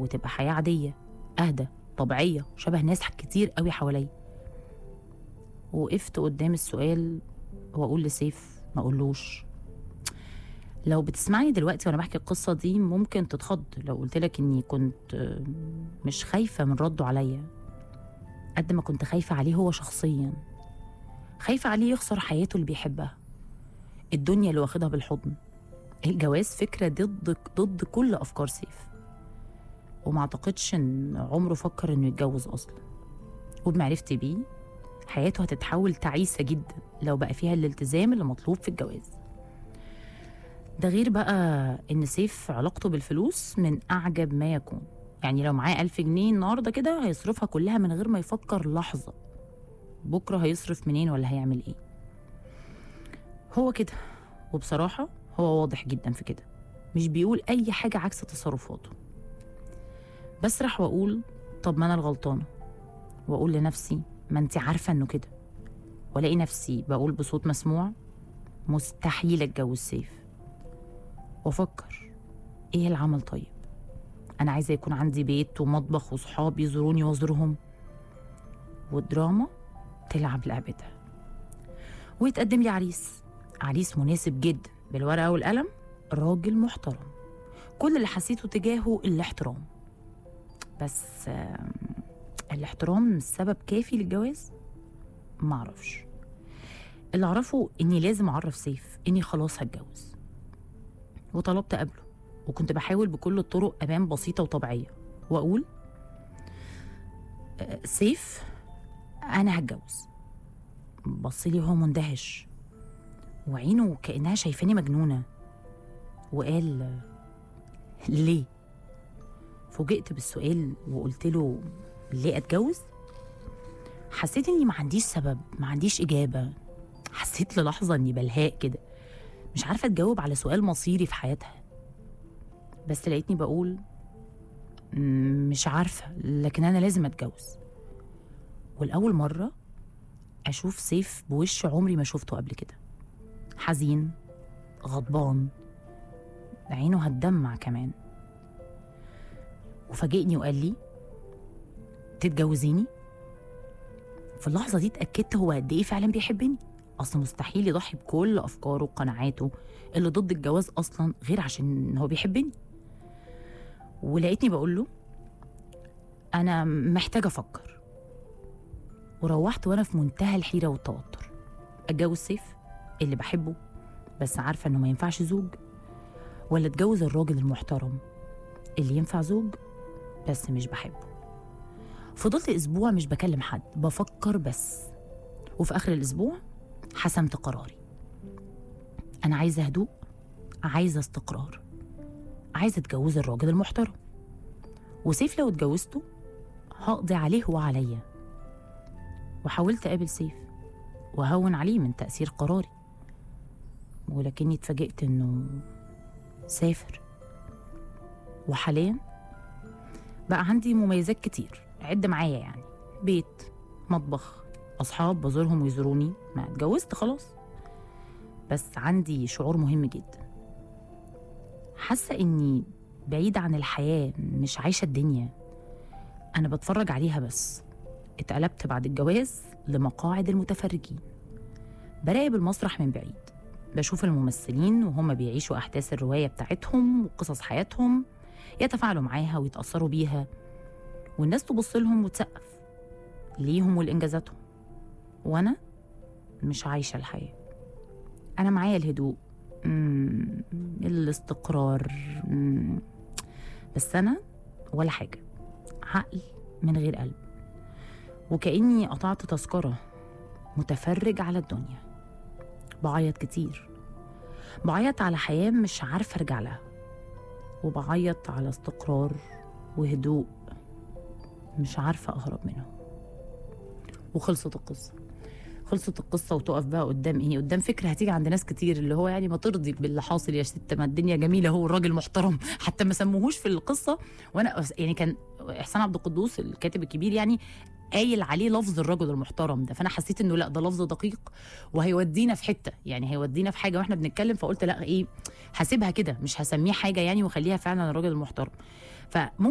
وتبقى حياه عاديه اهدى طبيعيه شبه ناس كتير قوي حواليا وقفت قدام السؤال واقول لسيف ما اقولوش لو بتسمعني دلوقتي وانا بحكي القصه دي ممكن تتخض لو قلت لك اني كنت آه، مش خايفه من رده عليا قد ما كنت خايفه عليه هو شخصيا خايفه عليه يخسر حياته اللي بيحبها الدنيا اللي واخدها بالحضن الجواز فكره ضد ضد كل افكار سيف وما اعتقدش ان عمره فكر انه يتجوز اصلا وبمعرفتي بيه حياته هتتحول تعيسه جدا لو بقى فيها الالتزام اللي مطلوب في الجواز ده غير بقى ان سيف علاقته بالفلوس من اعجب ما يكون يعني لو معاه ألف جنيه النهارده كده هيصرفها كلها من غير ما يفكر لحظه بكره هيصرف منين ولا هيعمل ايه هو كده وبصراحه هو واضح جدا في كده مش بيقول اي حاجه عكس تصرفاته بسرح واقول طب ما انا الغلطانه واقول لنفسي ما انت عارفه انه كده والاقي نفسي بقول بصوت مسموع مستحيل اتجوز سيف وافكر ايه العمل طيب انا عايزه يكون عندي بيت ومطبخ وصحاب يزوروني وازورهم والدراما تلعب لعبتها ويتقدم لي عريس عريس مناسب جدا بالورقه والقلم راجل محترم كل اللي حسيته تجاهه الاحترام بس آم، الاحترام سبب كافي للجواز معرفش اللي اعرفه اني لازم اعرف سيف اني خلاص هتجوز وطلبت قبله وكنت بحاول بكل الطرق أمان بسيطة وطبيعية وأقول "أه، سيف أنا هتجوز بصلي وهو مندهش وعينه كأنها شايفاني مجنونة وقال ليه؟ فوجئت بالسؤال وقلت له ليه أتجوز؟ حسيت إني ما عنديش سبب ما عنديش إجابة حسيت للحظة إني بلهاء كده مش عارفة أتجاوب على سؤال مصيري في حياتها بس لقيتني بقول "مم، مش عارفة لكن أنا لازم أتجوز والأول مرة أشوف سيف بوش عمري ما شفته قبل كده حزين غضبان عينه هتدمع كمان وفاجئني وقال لي تتجوزيني في اللحظة دي اتأكدت هو قد إيه فعلا بيحبني أصل مستحيل يضحي بكل أفكاره وقناعاته اللي ضد الجواز أصلا غير عشان هو بيحبني ولقيتني بقول له أنا محتاجة أفكر وروحت وأنا في منتهى الحيرة والتوتر أتجوز سيف اللي بحبه بس عارفة إنه ما ينفعش زوج ولا أتجوز الراجل المحترم اللي ينفع زوج بس مش بحبه فضلت أسبوع مش بكلم حد بفكر بس وفي آخر الأسبوع حسمت قراري أنا عايزة هدوء عايزة استقرار عايزة أتجوز الراجل المحترم وسيف لو اتجوزته هقضي عليه وعليا وحاولت أقابل سيف وهون عليه من تأثير قراري ولكني اتفاجئت إنه سافر وحاليا بقى عندي مميزات كتير عد معايا يعني بيت مطبخ أصحاب بزورهم ويزوروني ما اتجوزت خلاص بس عندي شعور مهم جدا حاسة إني بعيدة عن الحياة مش عايشة الدنيا أنا بتفرج عليها بس اتقلبت بعد الجواز لمقاعد المتفرجين براقب المسرح من بعيد بشوف الممثلين وهم بيعيشوا أحداث الرواية بتاعتهم وقصص حياتهم يتفاعلوا معاها ويتأثروا بيها والناس تبص لهم وتسقف ليهم ولإنجازاتهم وأنا مش عايشة الحياة أنا معايا الهدوء مم، الاستقرار مم، بس أنا ولا حاجة عقل من غير قلب وكأني قطعت تذكرة متفرج على الدنيا بعيط كتير بعيط على حياة مش عارفة أرجع لها وبعيط على استقرار وهدوء مش عارفة أهرب منه وخلصت القصة خلصت القصة وتقف بقى قدام ايه قدام فكرة هتيجي عند ناس كتير اللي هو يعني ما ترضي باللي حاصل يا ست ما الدنيا جميلة هو الراجل محترم حتى ما سموهوش في القصة وانا يعني كان احسان عبد القدوس الكاتب الكبير يعني قايل عليه لفظ الرجل المحترم ده فانا حسيت انه لا ده لفظ دقيق وهيودينا في حته يعني هيودينا في حاجه واحنا بنتكلم فقلت لا ايه هسيبها كده مش هسميه حاجه يعني واخليها فعلا الراجل المحترم فممكن